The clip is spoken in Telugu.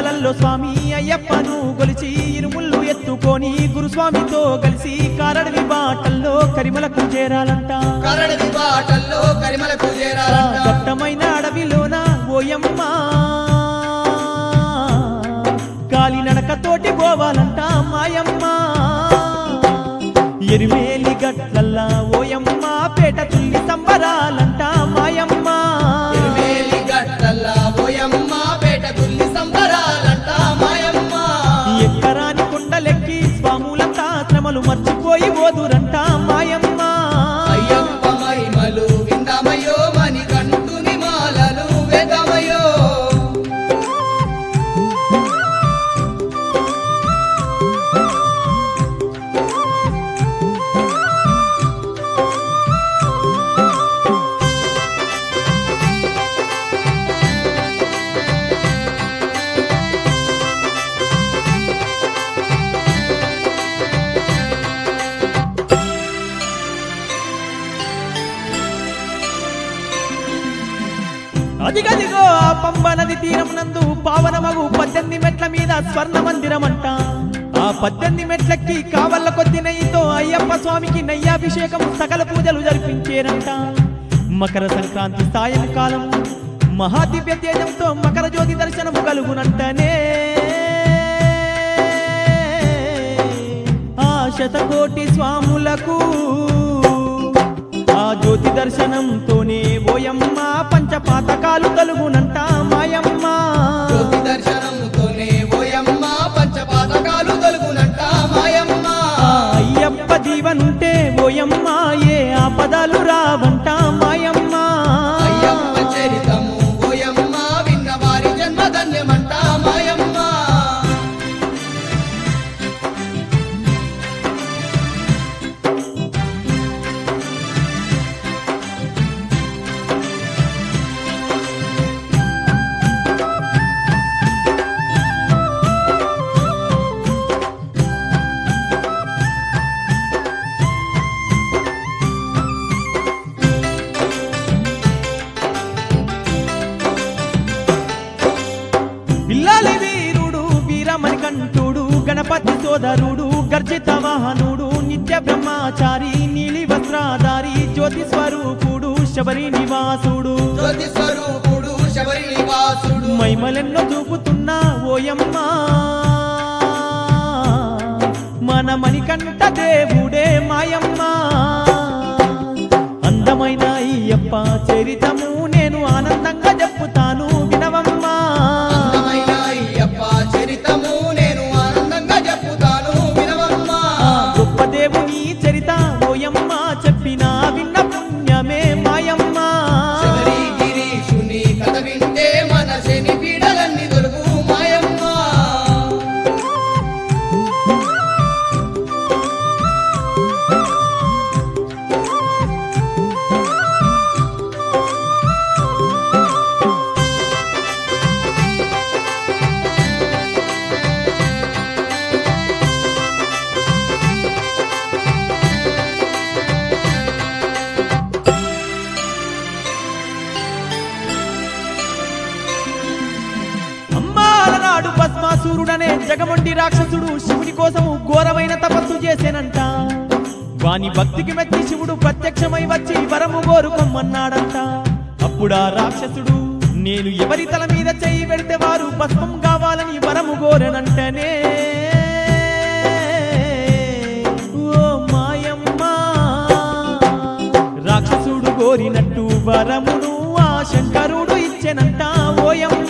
కలలో స్వామి అయ్యప్పను గొలిచి ఇరుముళ్ళు ఎత్తుకొని గురుస్వామితో కలిసి కారడవి బాటల్లో కరిమలకు చేరాలంట కరడది బాటల్లో కరిమలకు చేరాలంట దట్టమైన అడవిలోన ఓయమ్మ గాలి నడకతోటి పోవాలంట మాయమ్మ ఎరిమేలి గట్లల్లా ఓయమ్మ పేట తుల్లి సంబరాలంట మాయమ్మ ఎరుమేలి గట్టల్లా పోయమ్మ పేట తుల్లి సంబరాలంట మాయమ్మ ఎక్కరాని కొండలెక్కి స్వాములంతా శ్రమలు మర్చిపోయి ఓదురంట మాయమ్మ అయ్యప్ప మహిమలు విందామయ్యో మని కంటుని మాలలు వేదమయ్యో అదిగదిగో ఆ పంబ నది తీరం నందు పావనమగు పద్దెనిమిది మెట్ల మీద స్వర్ణ మందిరం అంట ఆ పద్దెనిమిది మెట్లకి కావల్ల కొద్ది నెయ్యితో అయ్యప్ప స్వామికి నయ్యాభిషేకం సకల పూజలు జరిపించేరంట మకర సంక్రాంతి సాయంకాలం మహాదివ్య తేజంతో మకర జ్యోతి దర్శనము కలుగునంటనే ఆ శతకోటి స్వాములకు ఆ జ్యోతి దర్శనంతోనే ఓయమ్మ పంచపాతకాలు కలుగునంట మాయమ్మ జ్యోతి దర్శనముతోనే ఓయమ్మ పంచపాతకాలు తొలుగునంట మాయమ్మ ఆ అయ్యప్ప జీవనుంటే ఓయమ్మ ఏ ఆపదలు రావంట మాయమ్మ అయ్యప్ప చరితము ఓయమ్మ విన్న వారి జన్మధన్యమంట మాయమ్మ పిల్లాలి వీరుడు వీరమణి కంఠుడు గణపతి సోదరుడు గర్జిత వాహనుడు నిత్య బ్రహ్మచారి నీలి వస్త్రాధారి జ్యోతి స్వరూపుడు శబరి నివాసుడు జ్యోతి స్వరూపుడు శబరి నివాసుడు మైమలెన్నో చూపుతున్నా ఓయమ్మ మన మణికంఠ దేవుడే మాయమ్మ అందమైన అయ్యప్ప చరితము నేను ఆనందంగా చెప్పుతాను వినవమ్మా అందమైన అయ్యప్ప చరితము నేను ఆనందంగా చెప్పుతాను వినవమ్మా ఆ గొప్ప దేవుని చరిత ఓయమ్మ చెప్పిన విన్న పుణ్యమే మాయమ్మ శబరి గిరీశుని కథ వింటే మన శని పీడలన్నీ దొరుకు మాయమ్మ అమ్మాలనాడు భస్మాసురుడనే జగమొండి రాక్షసుడు శివుని కోసము ఘోరమైన తపస్సు చేసేనంట వాని భక్తికి మెచ్చి శివుడు ప్రత్యక్షమై వచ్చి వరము కోరుకోమన్నాడంట అప్పుడా రాక్షసుడు నేను ఎవరి తల మీద చెయ్యి పెడితే వారు భస్మం కావాలని వరము కోరనంటనే ఓ మాయమ్మ రాక్షసుడు కోరినట్టు వరమును ఆ శంకరుడు ఇచ్చెనంట ఓయమ్మ